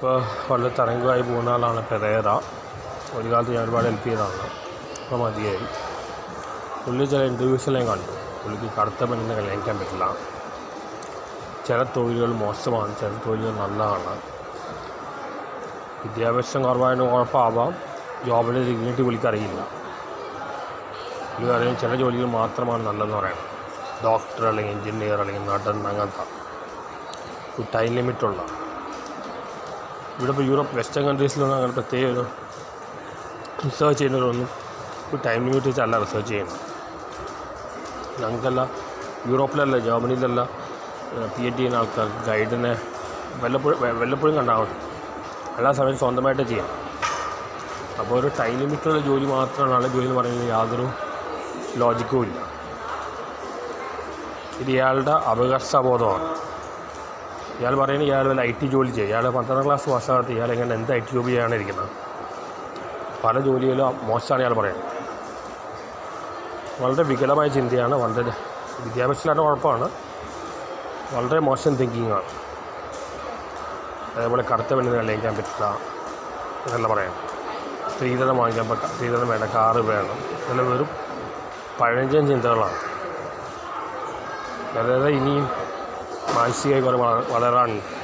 ഇപ്പോൾ വളരെ തരംഗമായി പോകുന്ന ആളാണ് പെരേറ ഒരു കാലത്ത് ഞാൻ ഒരുപാട് ഹെൽപ്പ് ചെയ്തതാണ് ഇപ്പോൾ മതിയായി പുള്ളി ചില ഇൻ്റർവ്യൂസിലെല്ലാം കണ്ടു പുള്ളിക്ക് കറുത്ത പെണ്ണിനെ കല്യാണിക്കാൻ പറ്റില്ല ചില തൊഴിലുകൾ മോശമാണ് ചില തൊഴിലുകൾ നല്ലതാണ് വിദ്യാഭ്യാസം കുറവായതിന് കുഴപ്പമാവാം ജോബിൻ്റെ ഡിഗ്നിറ്റി പുള്ളിക്ക് അറിയില്ല പുള്ളി പറയും ചില ജോലികൾ മാത്രമാണ് നല്ലതെന്ന് പറയണം ഡോക്ടർ അല്ലെങ്കിൽ എഞ്ചിനീയർ അല്ലെങ്കിൽ നടൻ അങ്ങനത്തെ ടൈം ലിമിറ്റുള്ള ഇവിടെ ഇപ്പോൾ യൂറോപ്പ് വെസ്റ്റേൺ കൺട്രീസിലൊന്നും അങ്ങനെ പ്രത്യേക ഒരു റിസർച്ച് ചെയ്യുന്നവരൊന്നും ഒരു ടൈം ലിമിറ്റ് വെച്ചല്ല റിസർച്ച് ചെയ്യുന്നത് ഞങ്ങൾക്കല്ല യൂറോപ്പിലല്ല ജർമ്മനിയിലല്ല പി എച്ച് ചെയ്യുന്ന ആൾക്കാർ ഗൈഡിനെ വല്ലപ്പോഴും വെ- വല്ലപ്പോഴും കണ്ടാൽ മതി എല്ലാ സമയത്തും സ്വന്തമായിട്ട് ചെയ്യാം അപ്പോൾ ഒരു ടൈം ലിമിറ്റുള്ള ജോലി മാത്രമാണ് ആളുടെ ജോലി എന്ന് പറയുന്നത് യാതൊരു ലോജിക്കും ഇല്ല ഇത് ഇയാളുടെ അപകർഷബോധമാണ് ഇയാൾ പറയുന്നത് ഇയാൾ വല്ല ഐ ടി ജോലി ചെയ്യും ഇയാൾ പന്ത്രണ്ടാം ക്ലാസ് പാസ്സാകാത്ത ഇയാൾ എങ്ങനെ എന്ത് ഐ ടി ജോബ് ചെയ്യാനാണ് ഇരിക്കുന്നത് പല ജോലിയിലും മോശമാണ് ഇയാൾ പറയുന്നത് വളരെ വികലമായ ചിന്തയാണ് വളരെ വിദ്യാഭ്യാസത്തിലാണ് കുഴപ്പമാണ് വളരെ മോശം തിങ്കിങ്ങാണ് അതേപോലെ കറുത്ത പെണ്ണിന് കല്യാണിക്കാൻ പറ്റില്ല എന്നല്ല പറയാം സ്ത്രീധനം വാങ്ങിക്കാൻ പറ്റ സ്ത്രീധനം വേണ്ട കാറ് വേണം ഇതെല്ലാം വെറും പഴഞ്ചൻ ചിന്തകളാണ് അതായത് ഇനിയും മാനസികമായി കുറേ വള- വളരാനുണ്ട്